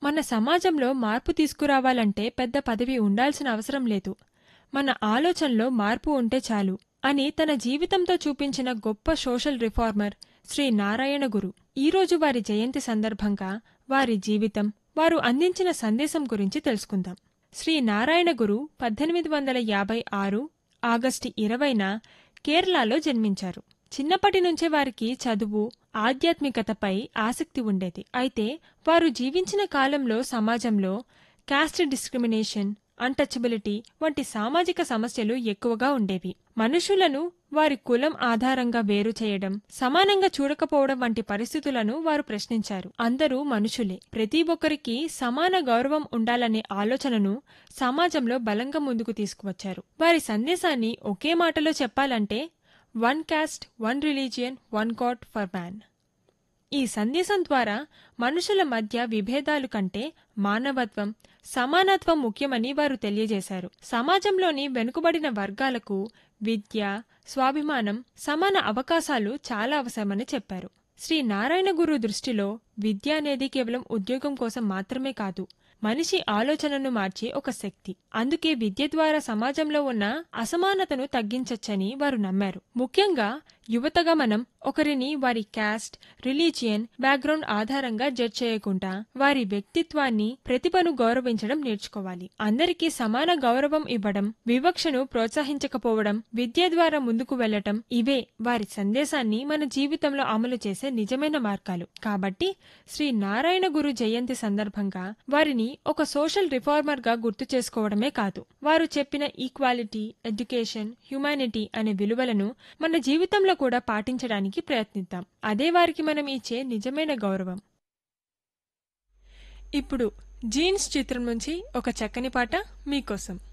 మన సమాజంలో మార్పు తీసుకురావాలంటే పెద్ద పదవి ఉండాల్సిన అవసరం లేదు మన ఆలోచనలో మార్పు ఉంటే చాలు అని తన జీవితంతో చూపించిన గొప్ప సోషల్ రిఫార్మర్ శ్రీ నారాయణ గురు ఈరోజు వారి జయంతి సందర్భంగా వారి జీవితం వారు అందించిన సందేశం గురించి తెలుసుకుందాం శ్రీ నారాయణ గురు పద్దెనిమిది వందల యాభై ఆరు ఆగస్టు ఇరవైన కేరళలో జన్మించారు చిన్నప్పటి నుంచే వారికి చదువు ఆధ్యాత్మికతపై ఆసక్తి ఉండేది అయితే వారు జీవించిన కాలంలో సమాజంలో కాస్ట్ డిస్క్రిమినేషన్ అన్టచబిలిటీ వంటి సామాజిక సమస్యలు ఎక్కువగా ఉండేవి మనుషులను వారి కులం ఆధారంగా వేరు చేయడం సమానంగా చూడకపోవడం వంటి పరిస్థితులను వారు ప్రశ్నించారు అందరూ మనుషులే ప్రతి ఒక్కరికి సమాన గౌరవం ఉండాలనే ఆలోచనను సమాజంలో బలంగా ముందుకు తీసుకువచ్చారు వారి సందేశాన్ని ఒకే మాటలో చెప్పాలంటే one caste one religion one god for man ఈ సందేశం ద్వారా మనుషుల మధ్య విభేదాలు కంటే మానవత్వం సమానత్వం ముఖ్యమని వారు తెలియజేశారు సమాజంలోని వెనుకబడిన వర్గాలకు విద్య స్వాభిమానం సమాన అవకాశాలు చాలా అవసరమని చెప్పారు శ్రీ నారాయణ గురు దృష్టిలో విద్య అనేది కేవలం ఉద్యోగం కోసం మాత్రమే కాదు మనిషి ఆలోచనను మార్చే ఒక శక్తి అందుకే విద్య ద్వారా సమాజంలో ఉన్న అసమానతను తగ్గించొచ్చని వారు నమ్మారు ముఖ్యంగా యువతగా మనం ఒకరిని వారి క్యాస్ట్ రిలీజియన్ బ్యాక్గ్రౌండ్ ఆధారంగా జడ్జ్ చేయకుండా వారి వ్యక్తిత్వాన్ని ప్రతిభను గౌరవించడం నేర్చుకోవాలి అందరికీ సమాన గౌరవం ఇవ్వడం వివక్షను ప్రోత్సహించకపోవడం విద్య ద్వారా ముందుకు వెళ్లటం ఇవే వారి సందేశాన్ని మన జీవితంలో అమలు చేసే నిజమైన మార్గాలు కాబట్టి శ్రీ నారాయణ గురు జయంతి సందర్భంగా వారిని ఒక సోషల్ రిఫార్మర్ గా గుర్తు చేసుకోవడమే కాదు వారు చెప్పిన ఈక్వాలిటీ ఎడ్యుకేషన్ హ్యుమానిటీ అనే విలువలను మన జీవితంలో కూడా పాటించడానికి ప్రయత్నిద్దాం అదే వారికి మనం ఇచ్చే నిజమైన గౌరవం ఇప్పుడు జీన్స్ చిత్రం నుంచి ఒక చక్కని పాట మీకోసం